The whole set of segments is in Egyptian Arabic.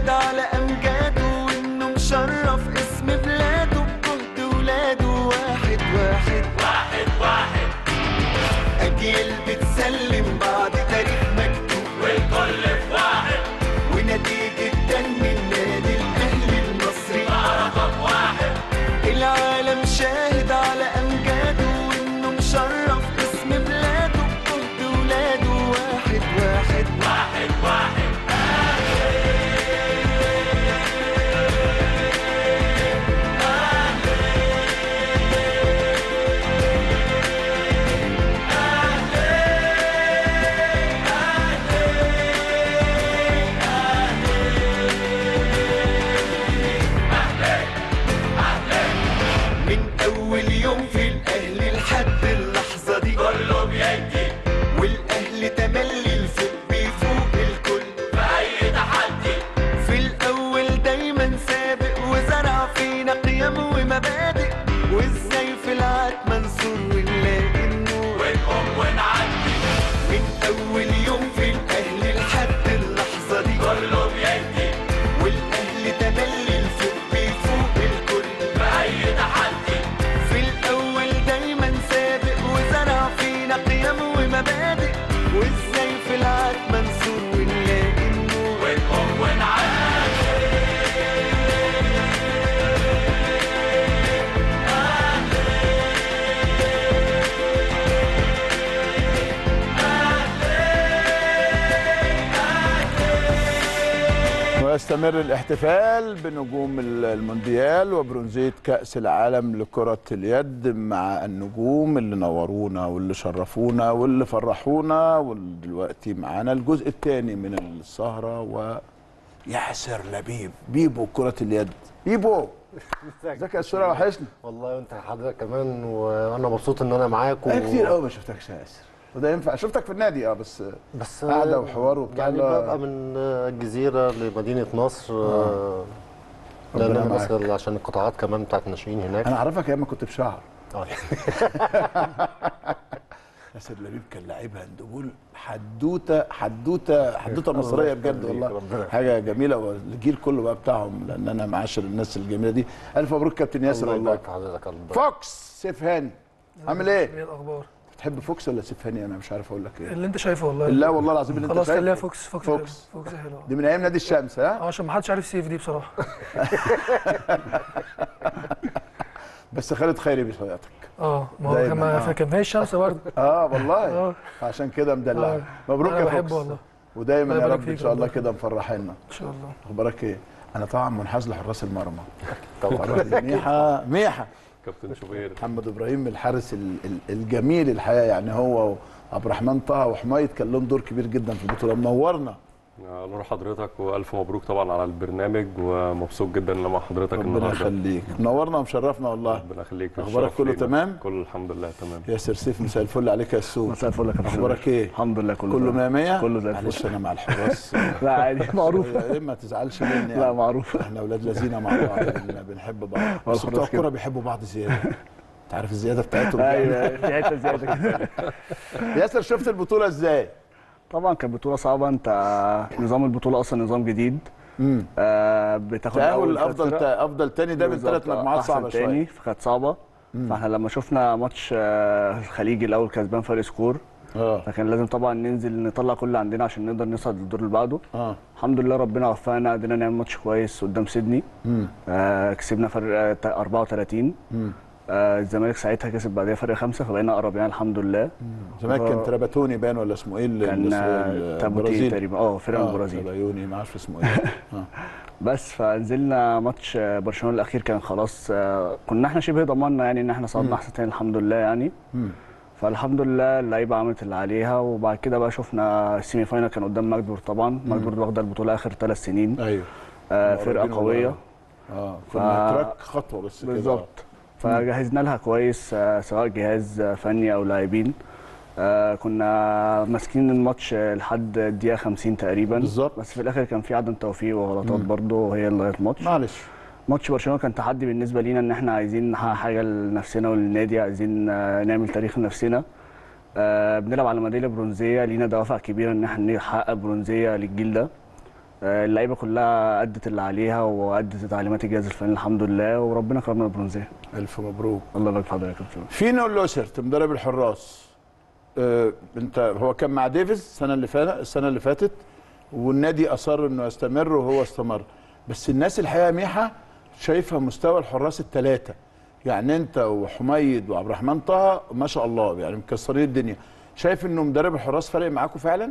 شاهد على أمجاده وإنه مشرف اسم بلاده بجهد ولاده واحد واحد واحد واحد أجيال بتسلم بعد تاريخ مكتوب والكل في واحد ونادي جدا من نادي الأهلي المصري رقم واحد العالم شاهد على أمجاده وإنه مشرف اسم بلاده بجهد ولاده واحد واحد واحد واحد من أول يوم في الأهلي لحد اللحظة دي كله بيدي والأهلي تملي الفوق بيفوق الكل في أي تحدي في الأول دايما سابق وزرع فينا قيم ومبادئ وإزاي في العاد منصور ونلاقي النور ونقوم ونعدي من أول يوم في الأهلي لحد اللحظة دي كله بيدي والأهلي تملي الفوق بيفوق الكل في أي تحدي في الأول دايما سابق وزرع فينا قيم ومبادئ وإزاي في العاد منصور ونلاقي النور ونقوم ونعدي ويستمر الاحتفال بنجوم المونديال وبرونزية كأس العالم لكرة اليد مع النجوم اللي نورونا واللي شرفونا واللي فرحونا ودلوقتي معانا الجزء الثاني من السهرة وياسر لبيب بيبو كرة اليد بيبو ازيك يا الصورة وحشني والله وانت حضرتك كمان وانا مبسوط ان انا معاك و... بقالي كتير قوي ما شفتكش يا ياسر وده ينفع شفتك في النادي اه بس بس قعدة وحوار وبتاع يعني لا- ببقى من الجزيره لمدينه نصر آه. لان ربنا انا معاك. بسال عشان القطاعات كمان بتاعت الناشئين هناك انا اعرفك ايام ما كنت بشعر آه. ياسر لبيب كان لعيب هاندبول حدوته حدوته حدوته مصريه بجد يخليك، والله ربنا حاجه جميله والجيل كله بقى بتاعهم لان انا معاشر الناس الجميله دي الف مبروك كابتن ياسر الله والله يبارك في حضرتك الله يبارك. فوكس سيف هاني عامل ايه؟ ايه الاخبار بتحب فوكس ولا سيف هاني انا مش عارف اقول لك ايه اللي انت شايفه والله لا والله العظيم اللي انت خلاص شايفه خليها فوكس فوكس فوكس. حلو. فوكس حلو دي من ايام نادي الشمس ها اه عشان ما حدش عارف سيف دي بصراحه بس خالد خيري بيصيطك اه ما هو دايماً، كان آه. كان هي الشمس برضه اه والله اه عشان كده مدلع آه. مبروك أنا يا بحبه فوكس والله ودايما الله يا يبارك رب ان فيك شاء الله والله. كده مفرحينا ان شاء الله اخبارك ايه؟ انا طبعا منحاز لحراس المرمى طبعا ميحة ميحة كابتن شوبير محمد ابراهيم الحارس ال- ال- الجميل الحقيقه يعني هو وعبد الرحمن طه وحمايد كان لهم دور كبير جدا في البطوله منورنا نور حضرتك والف مبروك طبعا على البرنامج ومبسوط جدا ان مع حضرتك ربنا النهارده يخليك منورنا ومشرفنا والله ربنا يخليك أخبارك الشرف كله لينا. تمام؟ كله الحمد لله تمام ياسر سيف مساء الفل عليك يا السوق مساء الفل يا كابتن اخبارك ايه؟ الحمد لله كله كله تمام. 100 100 كله زي الفل. معلش انا مع الحراس لا عادي معروف ايه ما تزعلش مني لا يعني. معروف احنا اولاد لذينه مع بعض بن- بنحب بعض بس خلاص بتوع كده. الكوره بيحبوا بعض زياده انت عارف الزياده بتاعتهم ايوه في حته زياده كده ياسر شفت البطوله ازاي؟ طبعا كانت بطوله صعبه انت نظام البطوله اصلا نظام جديد امم آه بتاخد تأهل اول ثلاث افضل فرق. تا- افضل تاني ده من بالظبط، ثلاث مجموعات أحسن صعبه تاني شويه فكانت صعبه فاحنا لما شفنا ماتش آه، الخليجي الاول كسبان فرق سكور اه فكان لازم طبعا ننزل نطلع كل اللي عندنا عشان نقدر نصعد للدور اللي بعده اه الحمد لله ربنا وفقنا قدرنا نعمل ماتش كويس قدام سيدني امم آه كسبنا فرق آه، تا- 34 امم آه الزمالك ساعتها كسب بعدها فرق خمسه فبقينا اقرب يعني الحمد لله زمان كان تراباتوني باين ولا اسمه ايه ال- كان ال- آه، تابوتي البرازيل تقريبا اه فرق اه البرازيل ترابيوني ما اعرفش اسمه ايه اه بس فنزلنا ماتش آه، برشلونه الاخير كان خلاص آه، كنا احنا شبه ضمننا يعني ان احنا صعدنا احسن تاني الحمد لله يعني مم. فالحمد لله اللعيبه عملت اللي عليها وبعد كده بقى شفنا السيمي فاينال كان قدام ماجدور طبعا ماجدور واخده البطوله اخر ثلاث سنين ايوه آه مقربين فرقه قويه والله. اه كنا ف- تراك خطوه بس كده بالظبط فجهزنا لها كويس آه، سواء جهاز آه، فني او لاعبين آه، كنا ماسكين الماتش آه، لحد الدقيقه 50 تقريبا بالظبط. بس في الاخر كان في عدم توفيق وغلطات برضه وهي اللي غيرت الماتش معلش ماتش برشلونه كان تحدي بالنسبه لينا ان احنا عايزين نحقق حاجه لنفسنا وللنادي عايزين آه، نعمل تاريخ لنفسنا آه، بنلعب على ميداليه برونزيه لينا دوافع كبيره ان احنا نحقق برونزيه للجيل ده آه، اللعيبه كلها ادت اللي عليها وادت تعليمات الجهاز الفني الحمد لله وربنا كرمنا بالبرونزيه الف مبروك الله يبارك في حضرتك يا كابتن فينو لوسرت مدرب الحراس آه، انت هو كان مع ديفيز السنه اللي فاتت السنه اللي فاتت والنادي اصر انه يستمر وهو استمر بس الناس الحقيقه ميحه شايفه مستوى الحراس الثلاثه يعني انت وحميد وعبد الرحمن طه ما شاء الله يعني مكسرين الدنيا شايف انه مدرب الحراس فارق معاكم فعلا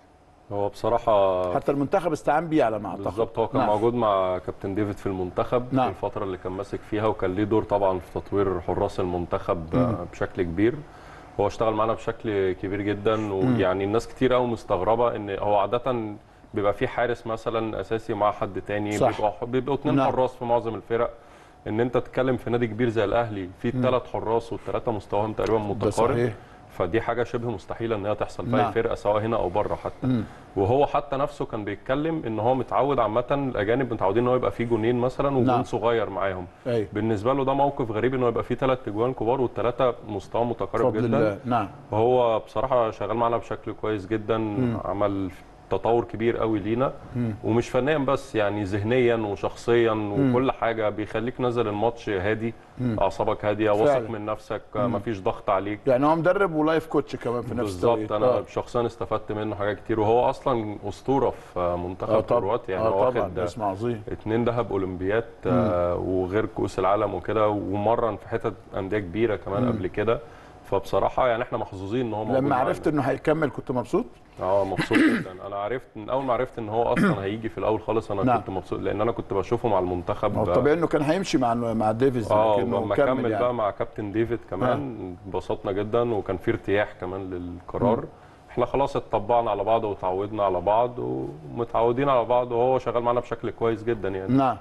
هو بصراحه حتى المنتخب استعان بيه على ما اعتقد بالظبط هو كان نعم. موجود مع كابتن ديفيد في المنتخب نعم. في الفتره اللي كان ماسك فيها وكان ليه دور طبعا في تطوير حراس المنتخب آه، بشكل كبير هو اشتغل معانا بشكل كبير جدا ويعني الناس كتير قوي مستغربه ان هو عاده بيبقى في حارس مثلا اساسي مع حد تاني صح. بيبقوا بيبقوا اتنين نعم. حراس في معظم الفرق ان انت تتكلم في نادي كبير زي الاهلي في ثلاث حراس والثلاثه مستواهم تقريبا ده متقارب صحيح فدي حاجه شبه مستحيله ان هي تحصل في نعم. اي فرقه سواء هنا او بره حتى مم. وهو حتى نفسه كان بيتكلم ان هو متعود عامه الاجانب متعودين ان هو يبقى فيه جونين مثلا وجون نعم. صغير معاهم ايوه بالنسبه له ده موقف غريب ان هو يبقى فيه ثلاث اجوان كبار والثلاثه مستوى متقارب بفضل جدا الله نعم وهو بصراحه شغال معانا بشكل كويس جدا عمل تطور كبير قوي لينا ومش فنيا بس يعني ذهنيا وشخصيا وكل حاجه بيخليك نازل الماتش هادي اعصابك هاديه واثق فعلا. من نفسك مفيش ضغط عليك يعني هو مدرب ولايف كوتش كمان في نفس التوقيت بالظبط انا آه. شخصيا استفدت منه حاجات كتير وهو اصلا اسطوره في اه منتخب طبعا كرواتيا يعني اه هو طبعا واخد اسم عظيم اتنين ذهب اولمبيات آه وغير كؤوس العالم وكده ومرن في حتت انديه كبيره كمان قبل كده فبصراحه يعني احنا محظوظين ان هو موجود لما عرفت معانا. انه هيكمل كنت مبسوط اه مبسوط جدا انا عرفت من اول ما عرفت ان هو اصلا هيجي في الاول خالص انا نعم. كنت مبسوط لان انا كنت بشوفه مع المنتخب هو الطبيعي انه كان هيمشي مع مع ديفيز اه لكنه لما كمل كمل يعني. بقى مع كابتن ديفيد كمان انبسطنا جدا وكان في ارتياح كمان للقرار احنا خلاص اتطبعنا على بعض وتعودنا على بعض ومتعودين على بعض وهو شغال معانا بشكل كويس جدا يعني نعم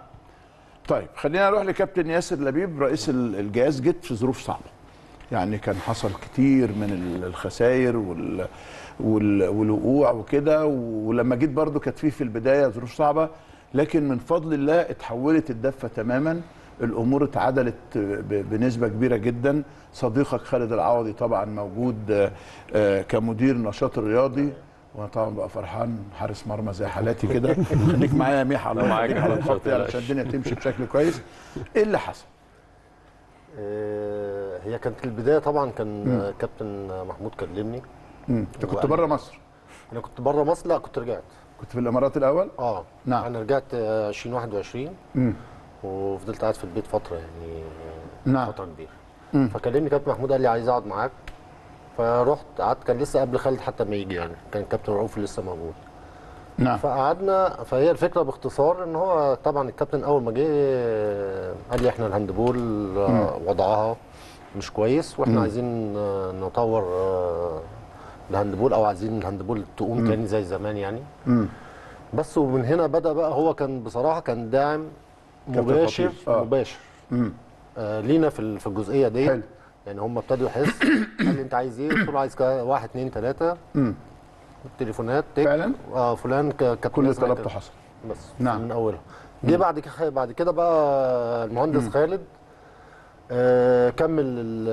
طيب خلينا نروح لكابتن ياسر لبيب رئيس ال- الجهاز جيت في ظروف صعبه يعني كان حصل كتير من ال- الخسائر وال وال- والوقوع وكده ولما جيت برضو كانت فيه في البدايه ظروف صعبه لكن من فضل الله اتحولت الدفه تماما الامور اتعدلت ب- بنسبه كبيره جدا صديقك خالد العوضي طبعا موجود آه، آه، كمدير نشاط الرياضي وانا طبعا بقى فرحان حارس مرمى زي حالاتي كده خليك معايا يا ميحا الله معاك يخليك يا على حبيبي، الخط يعني متقلقش. عشان الدنيا تمشي بشكل كويس ايه اللي حصل؟ آه، هي كانت البدايه طبعا كان آه، كابتن محمود كلمني مم. انت كنت وقال- بره مصر انا كنت بره مصر لا كنت رجعت كنت في الامارات الاول اه نعم. انا رجعت آه، 2021 مم. وفضلت قاعد في البيت فتره يعني آه، نعم. فتره كبيره مم. فكلمني كابتن محمود قال لي عايز اقعد معاك فرحت قعدت كان لسه قبل خالد حتى ما يجي يعني كان كابتن رؤوف لسه موجود نعم فقعدنا فهي الفكره باختصار ان هو طبعا الكابتن اول ما جه آه، قال لي احنا الهاندبول آه، وضعها مش كويس واحنا عايزين آه، نطور آه، الهاندبول او عايزين الهاندبول تقوم تاني زي زمان يعني مم. بس ومن هنا بدا بقى هو كان بصراحه كان داعم كابتن مباشر خطيب. آه. مباشر مم. آه لينا في ال- في الجزئيه دي حلو. يعني هم ابتدوا يحس قال لي انت عايز ايه؟ قلت له عايز كا- واحد اثنين ثلاثه مم. تليفونات تك فعلا اه فلان ك- كابتن كل اللي اسمع طلبته كده. حصل بس نعم. من اولها جه بعد كده بعد كده بقى المهندس خالد آه كمل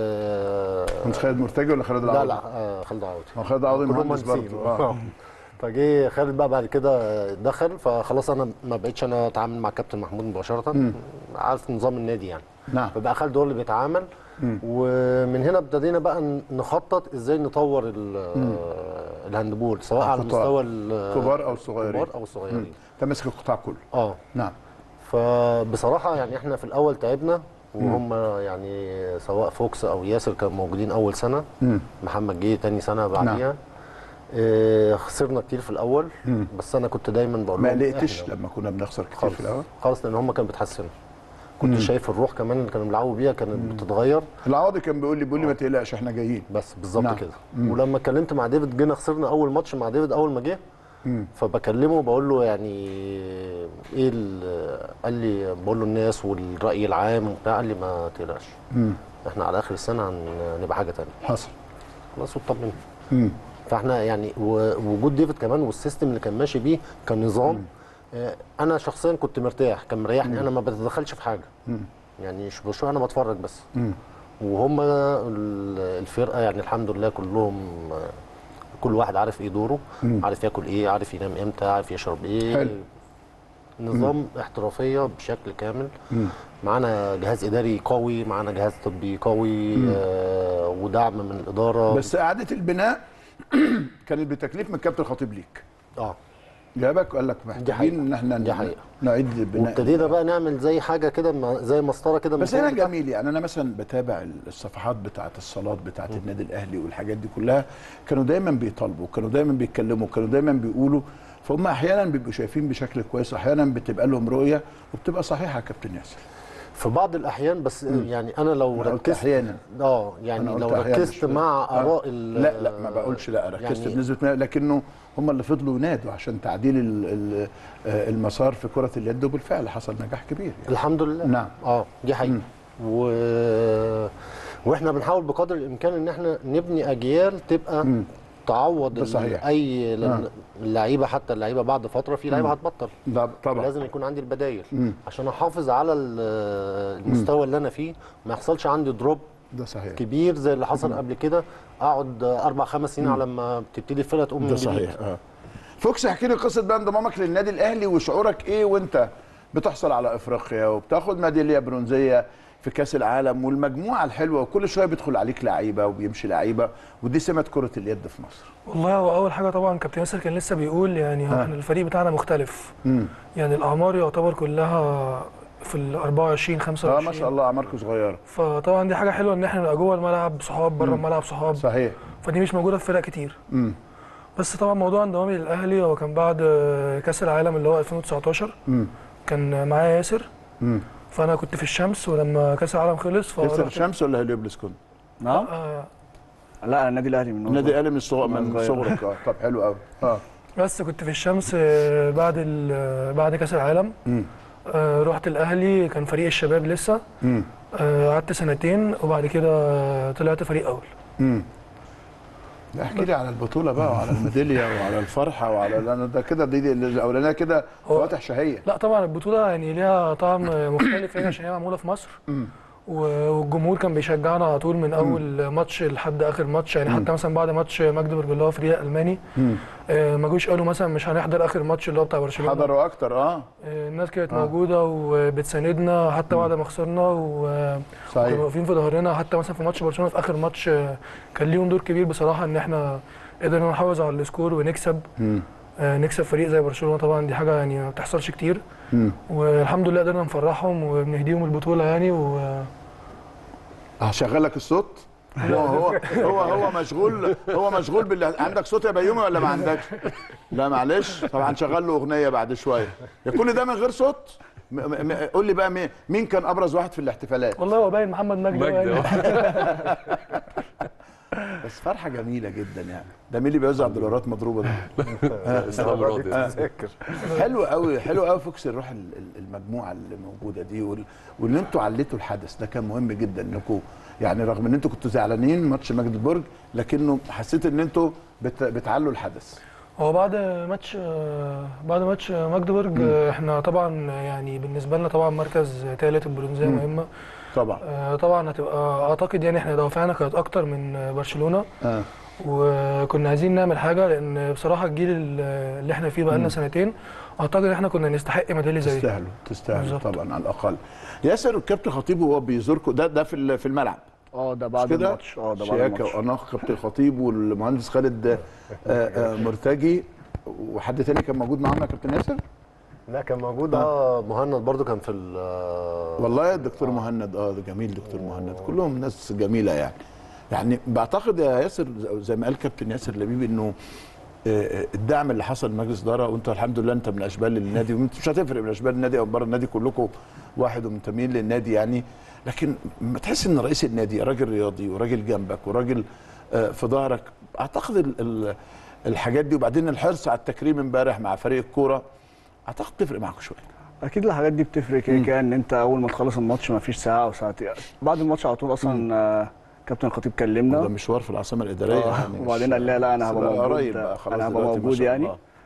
ال كنت خالد مرتجي ولا خالد لا العوضي؟ لا آه خالد عوضي هو خالد العوضي كلهم مهندس مهندسين. برضه اه فجه خالد بقى بعد كده دخل فخلاص انا ما بقتش انا اتعامل مع كابتن محمود مباشره عارف نظام النادي يعني نعم فبقى خالد هو اللي بيتعامل ومن هنا ابتدينا بقى ن- نخطط ازاي نطور ال- الهاندبول سواء على القطاع. مستوى ال- كبار أو صغيرين. كبار او صغيرين انت ماسك القطاع كله اه نعم فبصراحه يعني احنا في الاول تعبنا وهم يعني سواء فوكس او ياسر كانوا موجودين اول سنه مم. محمد جه تاني سنه بعديها آه خسرنا كتير في الاول بس انا كنت دايما بقول ما لهم قلقتش إحنا- لما كنا بنخسر كتير خالص في الاول خالص لان هم كانوا بيتحسنوا كنت شايف الروح كمان اللي كانوا بيلعبوا بيها كانت بتتغير العوضي كان بيقول لي بيقول لي ما تقلقش احنا جايين بس بالظبط نعم. كده ولما اتكلمت مع ديفيد جينا خسرنا اول ماتش مع ديفيد اول ما جه مم. فبكلمه بقول له يعني ايه ال- قال لي بقول له الناس والراي العام وبتاع قال لي ما تقلقش مم. احنا على اخر السنه هنبقى حاجه ثانيه حصل خلاص واطمنا مم. فاحنا يعني ووجود ديفيد كمان والسيستم اللي كان ماشي بيه كان نظام آه، انا شخصيا كنت مرتاح كان مريحني انا ما بتدخلش في حاجه مم. يعني مش بشوف انا بتفرج بس مم. وهم ال- الفرقه يعني الحمد لله كلهم آه، كل واحد عارف ايه دوره عارف ياكل ايه عارف ينام امتى عارف يشرب ايه حلو. نظام احترافيه بشكل كامل معانا جهاز اداري قوي معانا جهاز طبي قوي آه ودعم من الاداره بس اعاده البناء كانت بتكليف من الكابتن الخطيب ليك اه جابك وقال لك محتاجين حقيقة. ان احنا دي حقيقة. نعيد البناء وابتدينا بقى نعمل زي حاجه كده م- زي مسطره كده من بس فوق هنا لتحت. جميل يعني انا مثلا بتابع الصفحات بتاعه الصالات بتاعه النادي الاهلي والحاجات دي كلها كانوا دايما بيطالبوا كانوا دايما بيتكلموا كانوا دايما بيقولوا فهم احيانا بيبقوا شايفين بشكل كويس احيانا بتبقى لهم رؤيه وبتبقى صحيحه يا كابتن ياسر في بعض الاحيان بس يعني انا لو أنا قلت ركزت احيانا اه يعني أنا قلت لو أحياناً ركزت مش- مع آه. اراء ال- لا لا ما بقولش لا ركزت يعني بنسبه 100 لكنه هم اللي فضلوا ينادوا عشان تعديل ال- ال- آه، المسار في كره اليد وبالفعل حصل نجاح كبير يعني. الحمد لله نعم. اه دي حقيقه و... واحنا بنحاول بقدر الامكان ان احنا نبني اجيال تبقى مم. تعوض ده ال- صحيح. اي لأن آه. اللعيبه حتى اللعيبه بعد فتره في لعيبه هتبطل ده طبعا لازم يكون عندي البدايل مم. عشان احافظ على ال- المستوى اللي انا فيه ما يحصلش عندي دروب ده صحيح كبير زي اللي حصل قبل كده اقعد اربع خمس سنين على ما تبتدي الفرقه تقوم من ده جديد صحيح اه فوكس احكي لي قصه بقى انضمامك للنادي الاهلي وشعورك ايه وانت بتحصل على افريقيا وبتاخد ميداليه برونزيه في كاس العالم والمجموعه الحلوه وكل شويه بيدخل عليك لعيبه وبيمشي لعيبه ودي سمه كره اليد في مصر والله هو اول حاجه طبعا كابتن ياسر كان لسه بيقول يعني آه. احنا الفريق بتاعنا مختلف امم يعني الاعمار يعتبر كلها في ال 24 اه 25 ما شاء الله اعماركم صغيره فطبعا دي حاجه حلوه ان احنا نبقى جوه الملعب صحاب بره الملعب صحاب صحيح فدي مش موجوده في فرق كتير امم بس طبعا موضوع انضمامي للاهلي هو كان بعد آه، كاس العالم اللي هو 2019 امم كان معايا ياسر امم فانا كنت في الشمس ولما كاس العالم خلص ياسر فرحت- الشمس ولا هليوبلس كنت؟ نعم آه، لا النادي الاهلي من النادي الاهلي من صغر من من صغير. صغرك اه طب حلو قوي اه بس كنت في الشمس آه، بعد ال- بعد كاس العالم امم آه، رحت الاهلي كان فريق الشباب لسه امم آه، قعدت سنتين وبعد كده آه، طلعت فريق اول امم لا احكي لي على البطوله بقى وعلى الميداليه وعلى الفرحه وعلى لأن ده كده دي, دي الاولانيه كده هو- فواتح شهيه لا طبعا البطوله يعني ليها طعم مختلف يعني عشان هي معموله في مصر و- والجمهور كان بيشجعنا على طول من اول ماتش لحد اخر ماتش يعني حتى مثلا بعد ماتش ماجدبورج اللي هو فريق الماني آه، ما جوش قالوا مثلا مش هنحضر اخر ماتش اللي هو بتاع برشلونه حضروا اكتر اه آه، الناس كانت موجوده وبتساندنا حتى بعد ما خسرنا وكانوا صحيح واقفين في ظهرنا حتى مثلا في ماتش برشلونه في اخر ماتش آه، كان ليهم دور كبير بصراحه ان احنا قدرنا نحافظ على السكور ونكسب مم. آه، نكسب فريق زي برشلونه طبعا دي حاجه يعني ما بتحصلش كتير مم. والحمد لله قدرنا نفرحهم وبنهديهم البطوله يعني و هشغل لك الصوت هو هو هو هو مشغول هو مشغول باللي عندك صوت يا بيومي ولا ما عندكش؟ لا معلش طبعا هنشغل له اغنيه بعد شويه يا كل ده من غير صوت م- م- م- قول لي بقى مين- مين كان ابرز واحد في الاحتفالات والله هو باين محمد مجدي هو مجدي يعني. آه. بس فرحه جميله جدا يعني ده مين اللي بيوزع دولارات مضروبه ده اسلام راضي تذاكر حلو قوي حلو قوي فوكس الروح ال- ال- المجموعه اللي موجوده دي وال- وان انتوا عليتوا الحدث ده كان مهم جدا انكم يعني رغم ان انتوا كنتوا زعلانين ماتش مجدبورج لكنه حسيت ان انتوا بت- بتعلوا الحدث هو بعد ماتش آه، بعد ماتش ماجدبورج آه، احنا طبعا يعني بالنسبه لنا طبعا مركز ثالث البرونزيه مهمه طبعا آه، طبعا هتبقى اعتقد يعني احنا دوافعنا كانت اكتر من آه، برشلونه اه وكنا عايزين نعمل حاجه لان بصراحه الجيل ال- اللي احنا فيه بقالنا سنتين اعتقد ان احنا كنا نستحق ميداليه زي دي. تستاهلوا تستاهلوا بالظبط. طبعا على الاقل ياسر الكابتن خطيب وهو بيزوركم ده ده في ال- في الملعب اه ده مش بعد كده الماتش اه ده بعد شياكه الماتش واناخ كابتن الخطيب والمهندس خالد آه، آه، مرتجي وحد تاني كان موجود معانا يا كابتن ياسر لا كان موجود اه مهند برضو كان في ال والله الدكتور مهند اه ده جميل دكتور مهند كلهم ناس جميله يعني يعني بعتقد يا ياسر زي ما قال كابتن ياسر لبيب انه آه، الدعم اللي حصل لمجلس اداره وانت الحمد لله انت من اشبال النادي وانت مش هتفرق من اشبال النادي او بره النادي كلكم واحد ومنتمين للنادي يعني لكن ما تحس ان رئيس النادي راجل رياضي وراجل جنبك وراجل آه، في ظهرك اعتقد ال- ال- الحاجات دي وبعدين الحرص على التكريم امبارح مع فريق الكوره اعتقد تفرق معاكم شويه اكيد الحاجات دي بتفرق كده كده ان انت اول ما تخلص الماتش ما فيش ساعه او ساعتين بعد الماتش على طول اصلا آه، كابتن الخطيب ده كلمنا مشوار في العاصمه الاداريه آه، يعني وبعدين مش- قال لا لا انا بس هبقى بقى موجود قريب بقى خلاص انا هبقى دلوقتي ما موجود شاء يعني الله.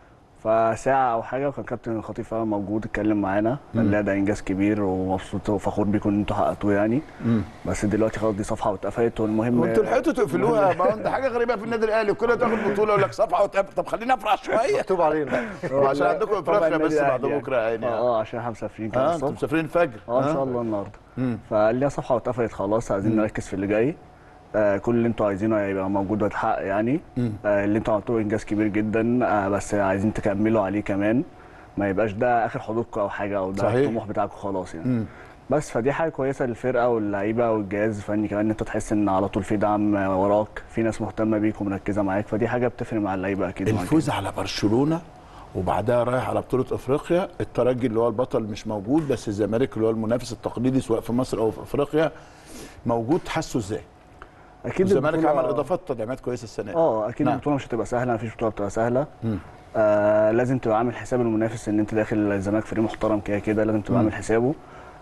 فساعه او حاجه وكان كابتن الخطيب فعلا موجود اتكلم معانا قال لي ده انجاز كبير ومبسوط وفخور بيكم ان انتوا حققتوه يعني بس دلوقتي خلاص دي صفحه واتقفلت والمهم وانتوا لحقتوا تقفلوها ما هو ده حاجه غريبه في النادي الاهلي كل تاخد بطوله يقول لك صفحه وتقفل طب خلينا افرح شويه مكتوب علينا عشان عندكم افريقيا بس بعد بكره يا عيني اه اه عشان احنا مسافرين كده اه انتوا الصبح مسافرين الفجر اه ان شاء الله النهارده فقال لي صفحه واتقفلت خلاص عايزين نركز في اللي جاي آه كل اللي انتوا عايزينه هيبقى موجود ويتحقق يعني آه اللي انتوا عملتوه انجاز كبير جدا آه بس عايزين تكملوا عليه كمان ما يبقاش ده اخر حدودكم او حاجه او ده صحيح. الطموح بتاعكم خلاص يعني بس فدي حاجه كويسه للفرقه واللعيبه والجهاز الفني كمان ان انت تحس ان على طول في دعم وراك في ناس مهتمه بيك ومركزه معاك فدي حاجه بتفرق مع اللعيبه اكيد مع الفوز على برشلونه وبعدها رايح على بطوله افريقيا الترجي اللي هو البطل مش موجود بس الزمالك اللي هو المنافس التقليدي سواء في مصر او في افريقيا موجود حاسه ازاي؟ اكيد الزمالك البطولة- عمل اضافات تدعيمات كويسه السنه دي اه اكيد نعم. البطوله مش هتبقى سهله مفيش بطوله بتبقى سهله آه لازم تبقى عامل حساب المنافس ان انت داخل الزمالك فريق محترم كده كده لازم تبقى عامل حسابه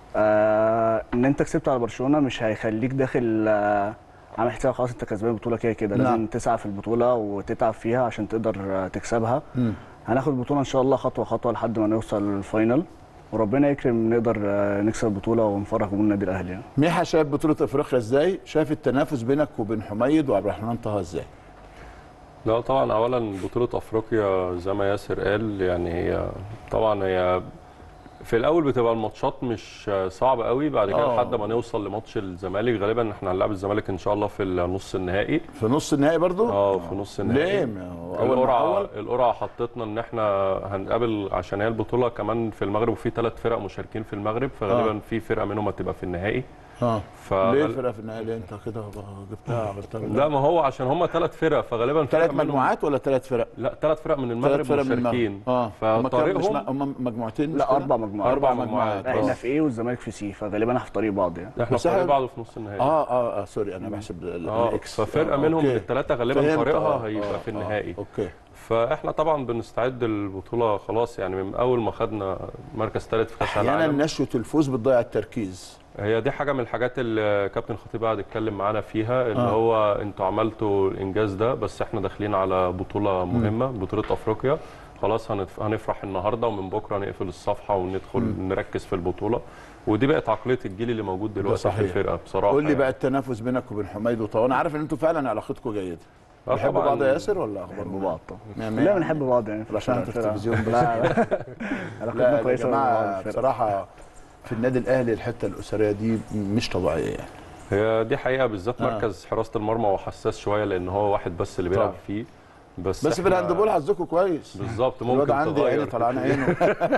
آه ان انت كسبت على برشلونه مش هيخليك داخل آه عامل حساب خلاص انت كسبان البطوله كده كده نعم. لازم تسعى في البطوله وتتعب فيها عشان تقدر آه، تكسبها هناخد البطوله ان شاء الله خطوه خطوه لحد ما نوصل للفاينل وربنا يكرم نقدر آه، نكسب البطوله ونفرح جمهور النادي الاهلي يعني. ميحا شايف بطوله افريقيا ازاي؟ شايف التنافس بينك وبين حميد وعبد الرحمن طه ازاي؟ لا طبعا اولا بطوله افريقيا زي ما ياسر قال يعني هي طبعا هي في الاول بتبقى الماتشات مش صعبه قوي بعد كده آه. لحد ما نوصل لماتش الزمالك غالبا احنا هنلعب الزمالك ان شاء الله في النص النهائي في نص النهائي برضو؟ اه في نص النهائي ليه؟ ما هو أول ما القرعه حول؟ القرعه حطتنا ان احنا هنقابل عشان هي البطوله كمان في المغرب وفي ثلاث فرق مشاركين في المغرب فغالبا آه. في فرقه منهم هتبقى في النهائي اه ف ليه الفرقه في النهائي ليه انت كده جبتها عملتها لا ما هو عشان هم ثلاث فرق فغالبا فرقة ثلاث منهم- مجموعات ولا ثلاث فرق؟ لا ثلاث فرق من المغرب ثلاث فرق من المغرب مشاركين اه هم كام مش فطريقهم م- هم مجموعتين مش لا كده؟ اربع مجموعات اربع أربع مجموعات مجموعات. احنا آه. في ايه والزمالك في سي فغالبا احنا في طريق بعض يعني احنا بس في طريق إحنا- بعض في نص النهائي اه اه اه سوري انا بحسب ال- اه الاكس ففرقه آه، منهم أوكي. من الثلاثه غالبا فهمت، طريقها آه، هيبقى آه، في آه، النهائي اوكي فاحنا طبعا بنستعد للبطوله خلاص يعني من اول ما خدنا مركز ثالث في كاس احيانا العالم نشوه الفوز بتضيع التركيز هي دي حاجه من الحاجات اللي كابتن خطيب قاعد يتكلم معانا فيها اللي آه. هو انتوا عملتوا الانجاز ده بس احنا داخلين على بطوله مهمه بطوله افريقيا خلاص هنف- هنفرح النهارده ومن بكره نقفل الصفحه وندخل نركز في البطوله ودي بقت عقليه الجيل اللي موجود دلوقتي في صحيح. الفرقه بصراحه قول لي يعني. بقى التنافس بينك وبين حميد وطه انا عارف ان انتوا فعلا علاقتكم جيده آه بتحبوا طبعاً. بعض يا ياسر ولا اخباركم بنحب بعض طبعا مية كلنا مية. بنحب بعض يعني عشان انتوا في الفرقة. التلفزيون بس لا لا لا علاقتنا يا كويسه مع جماعه الفرقة. بصراحه في النادي الاهلي الحته الاسريه دي مش طبيعيه يعني هي دي حقيقه بالذات آه. مركز حراسه المرمى هو حساس شويه لان هو واحد بس اللي بيلعب طبعا. فيه بس بس في إحنا- الهاندبول حظكم كويس بالظبط الواد ممكن عندي عيني تغير طلعان عينه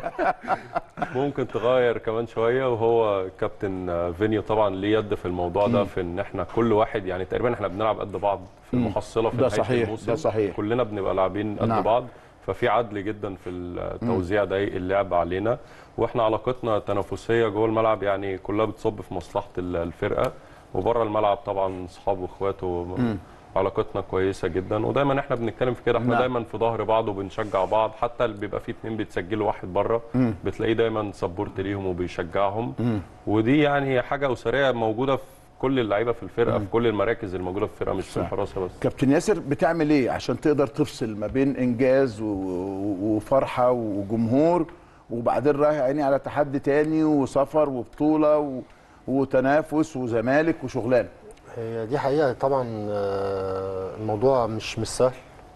ممكن تغير كمان شويه وهو كابتن فينيو طبعا ليه يد في الموضوع ده في ان احنا كل واحد يعني تقريبا احنا بنلعب قد بعض في المحصله في ده نهايه صحيح، الموسم ده صحيح. كلنا بنبقى لاعبين قد نعم. بعض ففي عدل جدا في التوزيع دقايق اللعب علينا واحنا علاقتنا تنافسيه جوه الملعب يعني كلها بتصب في مصلحه ال- الفرقه وبره الملعب طبعا اصحاب واخواته علاقتنا كويسه جدا ودايما احنا بنتكلم في كده احنا نعم. دايما في ظهر بعض وبنشجع بعض حتى اللي بيبقى فيه اتنين بيتسجلوا واحد بره بتلاقيه دايما سبورت ليهم وبيشجعهم ودي يعني حاجه اسريه موجوده في كل اللعيبه في الفرقه في كل المراكز اللي موجوده في الفرقه مش في صح. الحراسه بس كابتن ياسر بتعمل ايه عشان تقدر تفصل ما بين انجاز و- و- وفرحه وجمهور وبعدين رايح عيني على تحدي تاني وسفر وبطوله و... وتنافس وزمالك وشغلانه هي دي حقيقة طبعا آه، الموضوع مش مش سهل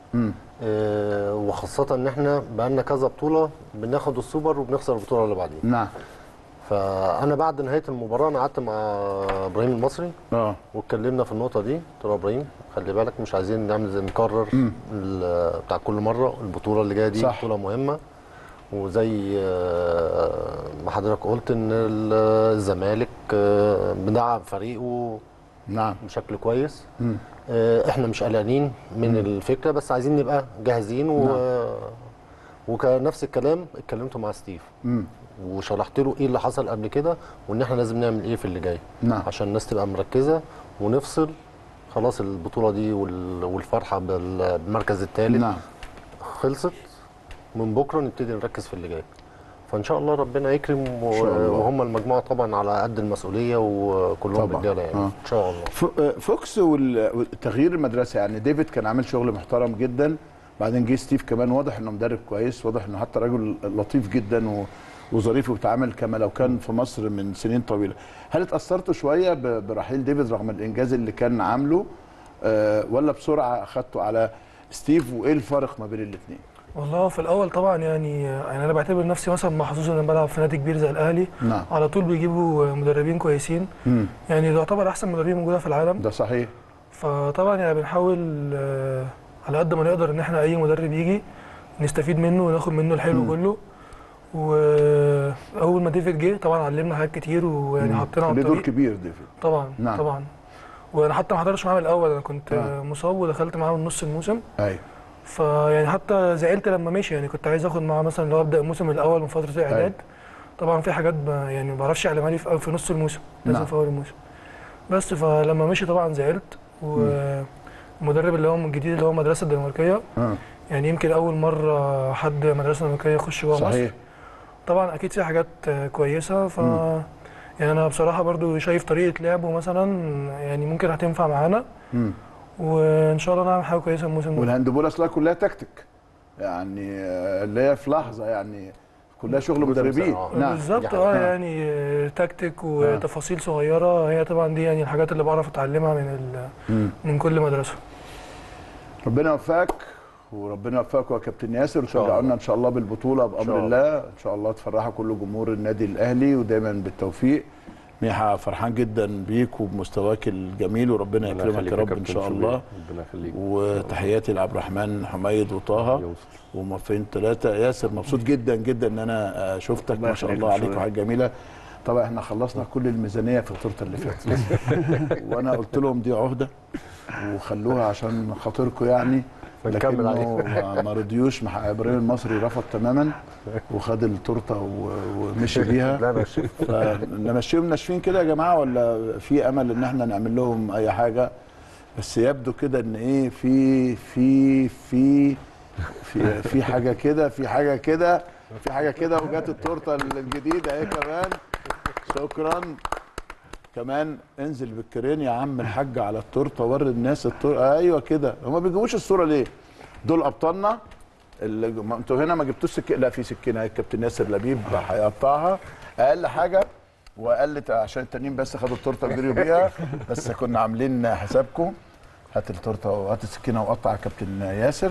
آه، وخاصة ان احنا بقالنا كذا بطولة بناخد السوبر وبنخسر البطولة اللي بعديها نعم فانا بعد نهاية المباراة انا قعدت مع ابراهيم المصري اه واتكلمنا في النقطة دي قلت له يا ابراهيم خلي بالك مش عايزين نعمل زي نكرر ال- بتاع كل مرة البطولة اللي جاية دي صح. بطولة مهمة وزي آه، ما حضرتك قلت ان ال- الزمالك آه، بندعم فريقه نعم بشكل كويس آه، احنا مش قلقانين من الفكره بس عايزين نبقى جاهزين و... وكنفس الكلام اتكلمت مع ستيف مم. وشرحت له ايه اللي حصل قبل كده وان احنا لازم نعمل ايه في اللي جاي نعم. عشان الناس تبقى مركزه ونفصل خلاص البطوله دي وال... والفرحه بال- بالمركز الثالث نعم خلصت من بكره نبتدي نركز في اللي جاي فان شاء الله ربنا يكرم و... شاء الله. وهم المجموعه طبعا على قد المسؤوليه وكلهم طبعاً. رجاله يعني آه. ان شاء الله ف- آه، فوكس وال- والتغيير المدرسه يعني ديفيد كان عامل شغل محترم جدا بعدين جه ستيف كمان واضح انه مدرب كويس واضح انه حتى راجل لطيف جدا و وظريف وبيتعامل كما لو كان في مصر من سنين طويله هل اتاثرتوا شويه ب- برحيل ديفيد رغم الانجاز اللي كان عامله آه، ولا بسرعه اخدته على ستيف وايه الفرق ما بين الاثنين والله في الاول طبعا يعني يعني انا بعتبر نفسي مثلا محظوظ ان انا بلعب في نادي كبير زي الاهلي نعم على طول بيجيبوا مدربين كويسين مم. يعني ده يعتبر احسن مدربين موجوده في العالم ده صحيح فطبعا يعني بنحاول آه، على قد ما نقدر ان احنا اي مدرب يجي نستفيد منه وناخد منه الحلو مم. كله واول ما ديفيد جه طبعا علمنا حاجات كتير ويعني مم. حطينا على ليه دور الطريق كبير ديفيد طبعا نعم. طبعا وانا حتى ما حضرتش معاه من الاول انا كنت آه. آه. مصاب ودخلت معاه من نص الموسم ايوه فيعني حتى زعلت لما مشي يعني كنت عايز اخد معاه مثلا لو ابدا الموسم الاول من فتره الاعداد طبعا في حاجات ب- يعني ما بعرفش اعلمها لي في في نص الموسم لازم نعم. في اول الموسم بس فلما مشي طبعا زعلت والمدرب اللي هو الجديد اللي هو المدرسه الدنماركيه آه. يعني يمكن اول مره حد مدرسه دنماركيه يخش جوه مصر صحيح طبعا اكيد في حاجات آه، كويسه ف مم. يعني انا بصراحه برضو شايف طريقه لعبه مثلا يعني ممكن هتنفع معانا مم. وان شاء الله نعمل حاجه كويسه الموسم ده والهاندبول اصلها كلها تكتيك يعني آه، اللي هي في لحظه يعني كلها شغل جزء مدربين آه. نعم بالظبط دي اه حقيقة. يعني آه، تكتيك وتفاصيل صغيره هي طبعا دي يعني الحاجات اللي بعرف اتعلمها من ال- مم. من كل مدرسه ربنا يوفقك وربنا يوفقك يا كابتن ياسر شاء وترجعوا الله. لنا ان شاء الله بالبطوله بامر شاء الله. الله ان شاء الله تفرحوا كل جمهور النادي الاهلي ودايما بالتوفيق ميحا فرحان جدا بيك وبمستواك الجميل وربنا ربنا يكرمك يخليك يا رب ان كابتن شاء شوبير. الله ربنا يخليك وتحياتي لعبد الرحمن حميد وطه يوصل وموفقين ثلاثة ياسر مبسوط جدا جدا ان انا آه، شفتك الله ما شاء يخليك الله عليك شوية. وحاجة جميلة طبعا احنا خلصنا كل الميزانية في التورته اللي فاتت وانا قلت لهم دي عهدة وخلوها عشان خاطركم يعني فنكمل لكنه عليه. ما- ما رضيوش مع ابراهيم المصري رفض تماما وخد التورته و- ومشي بيها لا انا شايف فنمشيهم ناشفين كده يا جماعه ولا في امل ان احنا نعمل لهم اي حاجه بس يبدو كده ان ايه في في في في في حاجه كده في حاجه كده في حاجه كده وجات التورته الجديده اهي كمان شكرا كمان انزل بالكرين يا عم الحاج على التورته وري الناس التورته ايوه كده هما بيجيبوش الصوره ليه دول ابطالنا اللي ما انتوا هنا ما جبتوش سكينه لا في سكينه اهي الكابتن ياسر لبيب هيقطعها اقل حاجه واقل ت- عشان التانيين بس خدوا التورته وجريوا بيها بس كنا عاملين حسابكم هات التورته وهات السكينه وقطع يا كابتن ياسر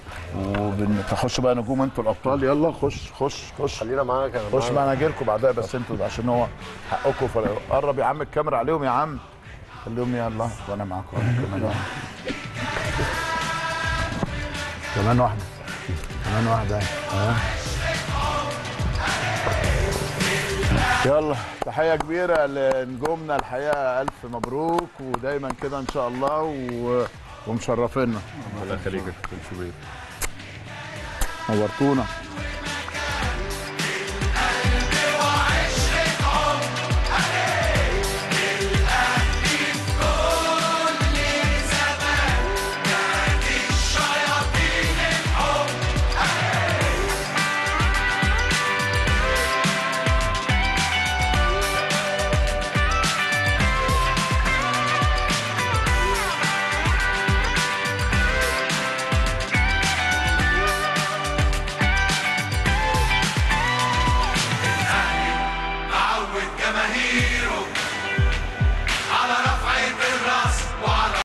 وبنخشوا بقى نجوم انتوا الابطال يلا خش خش خش خلينا معاك انا خش معاك. معانا اجي لكم بعدها بس انتوا عشان هو حقكم فر- قرب يا عم الكاميرا عليهم يا عم خليهم يلا وانا معاكم كمان واحده كمان واحده كمان واحده اه يلا تحيه كبيره لنجومنا الحقيقه الف مبروك ودايما كده ان شاء الله و... ومشرفينا ربنا يخليك يا كابتن شوبير نورتونا